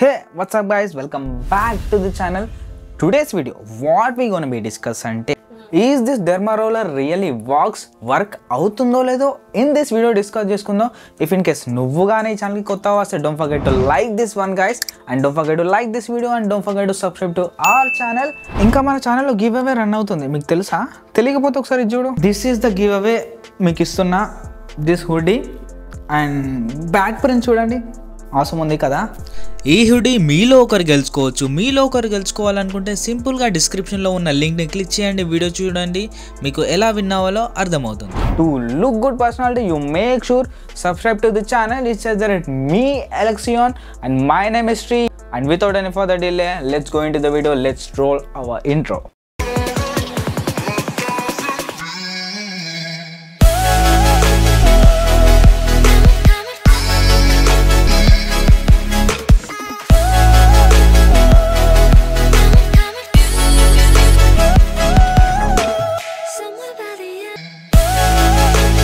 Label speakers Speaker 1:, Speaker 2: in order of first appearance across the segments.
Speaker 1: Hey, what's up guys? Welcome back to the channel. Today's video, what we gonna be discuss అంటే is this derma roller really works work అవుతుందో లేదో in this video discuss చేసుకుందాం if in case నువ్వు కానీ ఈ ఛానల్కి కొత్త వస్తే don't forget to like this one guys and don't forget to like this video and don't forget to subscribe to our channel ఇంకా మన ఛానల్లో గివ్ అవే రన్ అవుతుంది మీకు తెలుసా తెలియకపోతే ఒకసారి ఇది చూడు this is the giveaway మీకు ఇస్తున్న this hoodie and back print చూడండి అవసరం ఉంది కదా
Speaker 2: ఈ హుడీ మీలో ఒకరు గెలుచుకోవచ్చు మీలో ఒకరు గెలుచుకోవాలనుకుంటే సింపుల్గా డిస్క్రిప్షన్లో ఉన్న లింక్ని క్లిక్ చేయండి వీడియో చూడండి మీకు ఎలా విన్ అవ్వాలో అర్థమవుతుంది
Speaker 1: to look good personality you make sure subscribe to the channel it says that me alexion and my name is Sri and without any further delay let's go into the video let's roll our intro
Speaker 3: Somewhere by the end.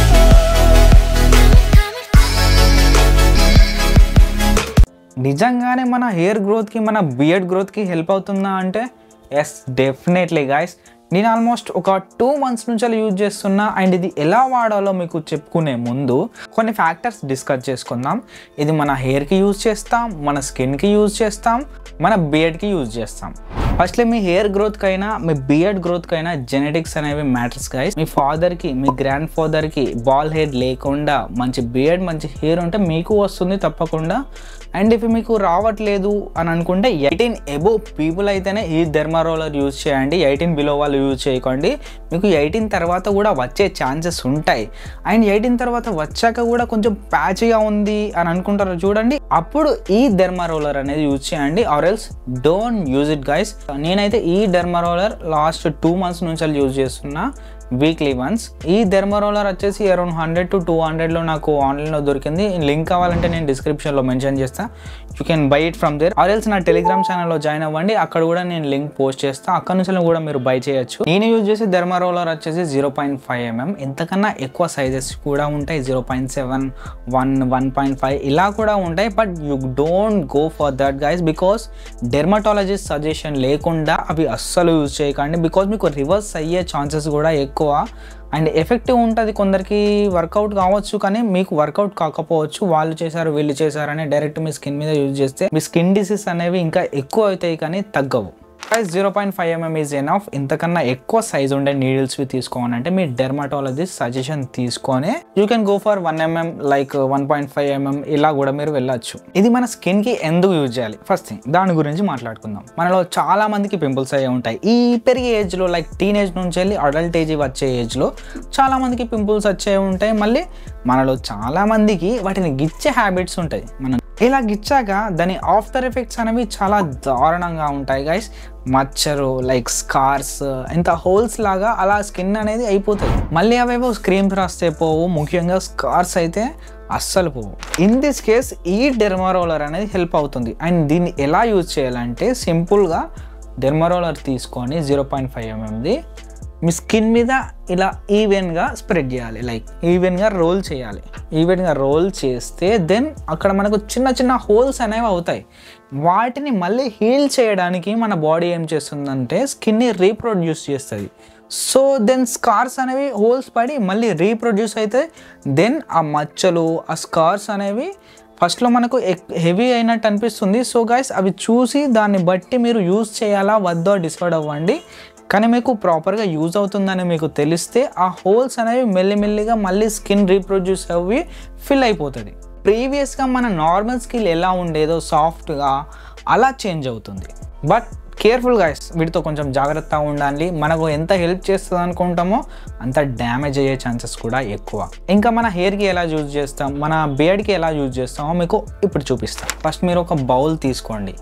Speaker 1: నిజంగానే మన hair గ్రోత్కి మన beard గ్రోత్కి help అవుతుందా అంటే yes definitely guys నేను almost ఒక two months నుంచి యూజ్ చేస్తున్నా అండ్ ఇది ఎలా వాడాలో మీకు చెప్పుకునే ముందు కొన్ని ఫ్యాక్టర్స్ డిస్కస్ చేసుకుందాం ఇది మన హెయిర్కి యూజ్ చేస్తాం మన స్కిన్కి యూజ్ చేస్తాం మన బియర్డ్కి యూజ్ చేస్తాం ఫస్ట్లీ మీ హెయిర్ గ్రోత్కి అయినా మీ బియర్డ్ గ్రోత్కి అయినా జెనెటిక్స్ అనేవి మ్యాటర్స్ గైస్ మీ ఫాదర్కి మీ గ్రాండ్ ఫాదర్కి బాల్ హెయిర్ లేకుండా మంచి బియర్డ్ మంచి హెయిర్ ఉంటే మీకు వస్తుంది తప్పకుండా అండ్ ఇఫ్ మీకు రావట్లేదు అని అనుకుంటే ఎయిటీన్ ఎబో పీపుల్ అయితేనే ఈ ధర్మా రోలర్ యూజ్ చేయండి ఎయిటీన్ బిలో వాళ్ళు యూజ్ చేయకండి మీకు ఎయిటీన్ తర్వాత కూడా వచ్చే ఛాన్సెస్ ఉంటాయి అండ్ ఎయిటీన్ తర్వాత వచ్చాక కూడా కొంచెం ప్యాచ్గా ఉంది అని అనుకుంటారు చూడండి అప్పుడు ఈ డెర్మా రోలర్ అనేది యూజ్ చేయండి or else don't use it guys నేనైతే ఈ derma roller last two months నుంచి యూజ్ చేస్తున్నా వీక్లీ వన్స్ ఈ డెర్మా రోలర్ వచ్చేసి అరౌండ్ హండ్రెడ్ టు టూ హండ్రెడ్లో నాకు ఆన్లైన్లో దొరికింది లింక్ కావాలంటే నేను డిస్క్రిప్షన్లో మెన్షన్ చేస్తా you can buy it from there or else నా టెలిగ్రామ్ ఛానల్లో జాయిన్ అవ్వండి అక్కడ కూడా నేను లింక్ పోస్ట్ చేస్తా అక్కడ నుంచి కూడా మీరు బై చేయొచ్చు నేను యూజ్ చేసే డెర్మా రోలర్ వచ్చేసి జీరో పాయింట్ ఫైవ్ ఎంఎం ఇంతకన్నా ఎక్కువ సైజెస్ కూడా ఉంటాయి zero point seven one one point five ఇలా కూడా ఉంటాయి but you don't go for that guys because dermatologist suggestion లేకుండా అవి అస్సలు యూజ్ చేయకండి బికాస్ మీకు రివర్స్ అయ్యే ఛాన్సెస్ కూడా ఎక్కువ అండ్ ఎఫెక్టివ్ ఉంటుంది కొందరికి వర్కౌట్ కావచ్చు కానీ మీకు వర్కౌట్ కాకపోవచ్చు వాళ్ళు చేశారు వీళ్ళు చేశారు అని డైరెక్ట్ మీ స్కిన్ మీద యూజ్ చేస్తే మీ స్కిన్ డిసీజ్ అనేవి ఇంకా ఎక్కువ అవుతాయి కానీ తగ్గవు size zero point five mm is enough ఇంతకన్నా ఎక్కువ సైజ్ ఉండే నీడిల్స్ తీసుకోవాలంటే మీ డెర్మటాలజిస్ట్ సజెషన్ తీసుకొని you can go for one mm like one point five mm ఇలా కూడా మీరు వెళ్ళొచ్చు ఇది మన స్కిన్ కి ఎందుకు యూజ్ చేయాలి ఫస్ట్ థింగ్ దాని గురించి మాట్లాడుకుందాం మనలో చాలా మందికి పింపుల్స్ అయ్యే ఉంటాయి ఈ పెరిగే ఏజ్ లో లైక్ టీనేజ్ నుంచి వెళ్ళి అడల్ట్ ఏజ్ వచ్చే ఏజ్ లో చాలా మందికి పింపుల్స్ వచ్చే ఉంటాయి మళ్ళీ మనలో చాలా మందికి వాటిని గిచ్చే హ్యాబిట్స్ ఉంటాయి మనం ఇలా గిచ్చాక దాని ఆఫ్టర్ ఎఫెక్ట్స్ అనేవి చాలా దారుణంగా ఉంటాయి గైస్ మచ్చరు లైక్ స్కార్స్ ఇంత హోల్స్ లాగా అలా స్కిన్ అనేది అయిపోతుంది మళ్ళీ అవేవో స్క్రీమ్స్ రాస్తే పోవు ముఖ్యంగా స్కార్స్ అయితే అస్సలు పోవు ఇన్ దిస్ కేస్ ఈ డెర్మారోలర్ అనేది హెల్ప్ అవుతుంది అండ్ దీన్ని ఎలా యూజ్ చేయాలంటే సింపుల్గా డెర్మారోలర్ తీసుకొని జీరో పాయింట్ ఫైవ్ ఎంఎంది మీ స్కిన్ మీద ఇలా ఈవెన్గా స్ప్రెడ్ చేయాలి లైక్ ఈవెన్గా రోల్ చేయాలి ఈవెన్గా రోల్ చేస్తే దెన్ అక్కడ మనకు చిన్న చిన్న హోల్స్ అనేవి అవుతాయి వాటిని మళ్ళీ హీల్ చేయడానికి మన బాడీ ఏం చేస్తుందంటే స్కిన్ని రీప్రొడ్యూస్ చేస్తుంది సో దెన్ స్కార్స్ అనేవి హోల్స్ పడి మళ్ళీ రీప్రొడ్యూస్ అయితే దెన్ ఆ మచ్చలు ఆ స్కార్స్ అనేవి ఫస్ట్లో మనకు హెవీ అయినట్టు అనిపిస్తుంది సో గైస్ అవి చూసి దాన్ని బట్టి మీరు యూజ్ చేయాలా వద్దో డిసైడ్ అవ్వండి కానీ మీకు ప్రాపర్గా యూజ్ అవుతుందని మీకు తెలిస్తే ఆ హోల్స్ అనేవి మెల్లిమెల్లిగా మళ్ళీ స్కిన్ రీప్రొడ్యూస్ అవి ఫిల్ అయిపోతుంది ప్రీవియస్గా మన నార్మల్ స్కిల్ ఎలా ఉండేదో సాఫ్ట్గా అలా చేంజ్ అవుతుంది బట్ కేర్ఫుల్ గైస్ వీటితో కొంచెం జాగ్రత్తగా ఉండాలి మనకు ఎంత హెల్ప్ చేస్తుంది అనుకుంటామో అంత డ్యామేజ్ అయ్యే ఛాన్సెస్ కూడా ఎక్కువ ఇంకా మన హెయిర్కి ఎలా యూజ్ చేస్తాం మన బియర్డ్కి ఎలా యూజ్ చేస్తామో మీకు ఇప్పుడు చూపిస్తాం ఫస్ట్ మీరు ఒక బౌల్ తీసుకోండి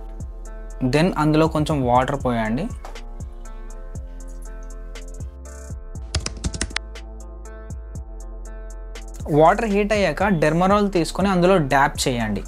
Speaker 1: దెన్ అందులో కొంచెం వాటర్ పోయండి వాటర్ హీట్ అయ్యాక డెర్మరాల్ తీసుకొని అందులో డ్యాప్ చేయండి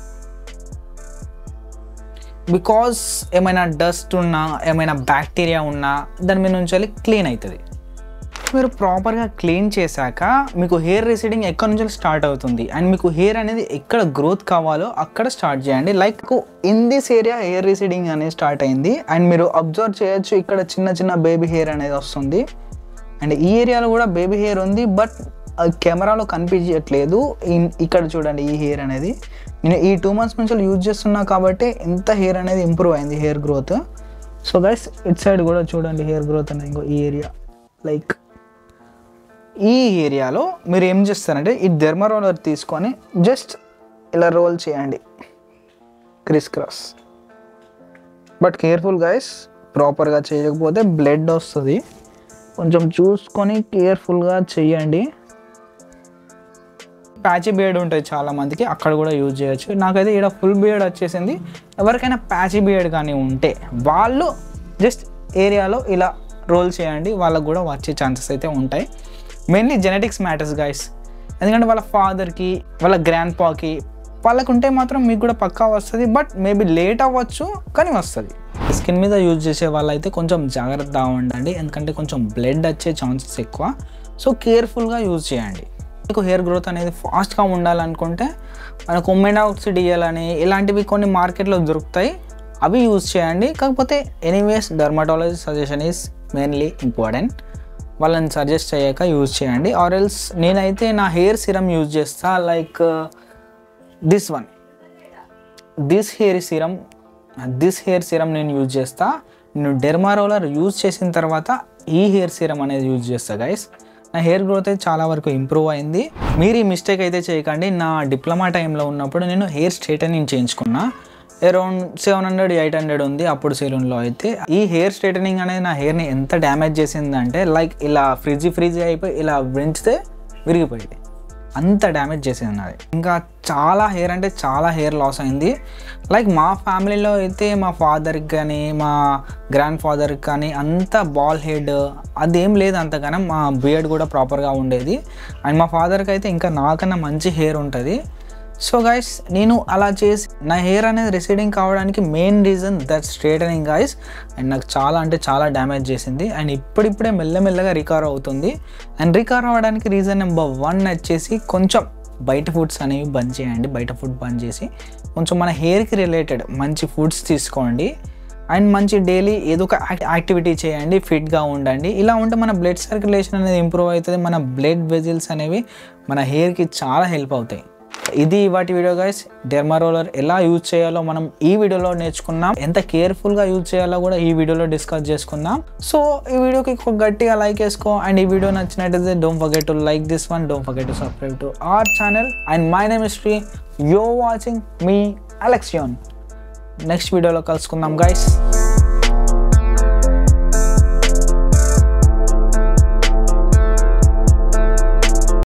Speaker 1: బికాస్ ఏమైనా డస్ట్ ఉన్నా ఏమైనా బ్యాక్టీరియా ఉన్నా దాని మీద నుంచి వెళ్ళి క్లీన్ అవుతుంది మీరు ప్రాపర్గా క్లీన్ చేశాక మీకు హెయిర్ రిసీడింగ్ ఎక్కడి నుంచి స్టార్ట్ అవుతుంది అండ్ మీకు హెయిర్ అనేది ఎక్కడ గ్రోత్ కావాలో అక్కడ స్టార్ట్ చేయండి like in this area hair receding అనేది స్టార్ట్ అయింది అండ్ మీరు అబ్జర్వ్ చేయొచ్చు ఇక్కడ చిన్న చిన్న బేబీ హెయిర్ అనేది వస్తుంది అండ్ ఈ ఏరియాలో కూడా బేబీ హెయిర్ ఉంది బట్ కెమెరాలో కనిపించట్లేదు ఇన్- ఇక్కడ చూడండి ఈ హెయిర్ అనేది నేను ఈ టూ మంత్స్ నుంచి యూజ్ చేస్తున్నా కాబట్టి ఎంత హెయిర్ అనేది ఇంప్రూవ్ అయింది hair growth so guys it side కూడా చూడండి హెయిర్ గ్రోత్ అనేది ఇంకో ఈ ఏరియా లైక్ ఈ ఏరియాలో మీరు ఏం చేస్తారంటే ఈ డెర్మా రోలర్ తీసుకొని జస్ట్ ఇలా రోల్ చేయండి criss cross but careful guys ప్రాపర్గా చేయకపోతే బ్లడ్ వస్తుంది కొంచెం చూసుకొని కేర్ఫుల్గా చెయ్యండి ప్యాచీ బియర్డ్ ఉంటుంది చాలా మందికి అక్కడ కూడా యూజ్ చేయొచ్చు నాకైతే ఇక్కడ ఫుల్ బియర్డ్ వచ్చేసింది ఎవరికైనా ప్యాచీ బియర్డ్ కానీ ఉంటే వాళ్ళు జస్ట్ ఏరియాలో ఇలా రోల్ చేయండి వాళ్ళకు కూడా వచ్చే ఛాన్సెస్ అయితే ఉంటాయి మెయిన్లీ జెనెటిక్స్ మ్యాటర్స్ గైస్ ఎందుకంటే వాళ్ళ ఫాదర్కి వాళ్ళ గ్రాండ్ పాకి వాళ్ళకు ఉంటే మాత్రం మీకు కూడా పక్కా వస్తుంది బట్ మేబీ లేట్ అవ్వచ్చు కానీ వస్తుంది స్కిన్ మీద యూజ్ చేసే వాళ్ళైతే కొంచెం జాగ్రత్తగా ఉండండి ఎందుకంటే కొంచెం బ్లడ్ వచ్చే ఛాన్సెస్ ఎక్కువ సో కేర్ఫుల్గా యూజ్ చేయండి మీకు హెయిర్ గ్రోత్ అనేది ఫాస్ట్గా ఉండాలనుకుంటే మనకు ఒమెడాక్సిడియల్ అని ఇలాంటివి కొన్ని మార్కెట్లో దొరుకుతాయి అవి యూజ్ చేయండి కాకపోతే anyways dermatology suggestion is mainly important వాళ్ళని సజెస్ట్ చేయక యూజ్ చేయండి ఆర్ ఎల్స్ నేనైతే నా హెయిర్ సిరమ్ యూజ్ చేస్తా like this one this hair serum this hair serum నేను యూజ్ చేస్తా నేను డెర్మా రోలర్ యూజ్ చేసిన తర్వాత ఈ హెయిర్ సిరమ్ అనేది యూజ్ చేస్తా గైస్ నా హెయిర్ గ్రోత్ అయితే చాలా వరకు ఇంప్రూవ్ అయింది మీరు ఈ మిస్టేక్ అయితే చేయకండి నా డిప్లొమా టైంలో ఉన్నప్పుడు నేను హెయిర్ స్ట్రైటనింగ్ చేయించుకున్నా around seven hundred eight hundred ఉంది అప్పుడు సెలూన్లో అయితే ఈ హెయిర్ స్ట్రైటనింగ్ అనేది నా హెయిర్ని ఎంత డ్యామేజ్ చేసిందంటే లైక్ ఇలా ఫ్రిడ్జ్ ఫ్రిడ్జ్ అయిపోయి ఇలా పెంచితే విరిగిపోయింది అంత డ్యామేజ్ చేసేది నాది ఇంకా చాలా హెయిర్ అంటే చాలా హెయిర్ లాస్ అయింది లైక్ మా ఫ్యామిలీలో అయితే మా ఫాదర్కి కానీ మా గ్రాండ్ ఫాదర్కి కానీ అంత బాల్ హెడ్ అదేం లేదు అంతగానం మా బియర్డ్ కూడా ప్రాపర్గా ఉండేది అండ్ మా ఫాదర్కి అయితే ఇంకా నాకన్నా మంచి హెయిర్ ఉంటుంది సో గైస్ నేను అలా చేసి నా హెయిర్ అనేది రిసీడింగ్ కావడానికి main reason that straightening guys and నాకు చాలా అంటే చాలా డ్యామేజ్ చేసింది అండ్ ఇప్పుడిప్పుడే మెల్లమెల్లగా రికవర్ అవుతుంది అండ్ రికవర్ అవ్వడానికి రీజన్ నెంబర్ వన్ వచ్చేసి కొంచెం బయట ఫుడ్స్ అనేవి బంద్ చేయండి బయట ఫుడ్ బంద్ చేసి కొంచెం మన హెయిర్కి రిలేటెడ్ మంచి ఫుడ్స్ తీసుకోండి అండ్ మంచి డైలీ ఏదో ఒక యాక్- యాక్టివిటీ చేయండి ఫిట్గా ఉండండి ఇలా ఉంటే మన బ్లడ్ సర్క్యులేషన్ అనేది ఇంప్రూవ్ అవుతుంది మన బ్లడ్ వెజిల్స్ అనేవి మన హెయిర్కి చాలా హెల్ప్ అవుతాయి ఇది వాటి వీడియో గైస్ డెర్మా రోలర్ ఎలా యూజ్ చేయాలో మనం ఈ వీడియోలో నేర్చుకున్నాం ఎంత కేర్ఫుల్గా యూజ్ చేయాలో కూడా ఈ వీడియోలో డిస్కస్ చేసుకుందాం సో ఈ వీడియోకి ఒక గట్టిగా లైక్ వేసుకో అండ్ ఈ వీడియో నచ్చినట్టయితే don't forget to like this one don't forget to subscribe to our channel and my name is Shri యో వాచింగ్ మీ అలెక్సియోన్ నెక్స్ట్ వీడియోలో కలుసుకుందాం గైస్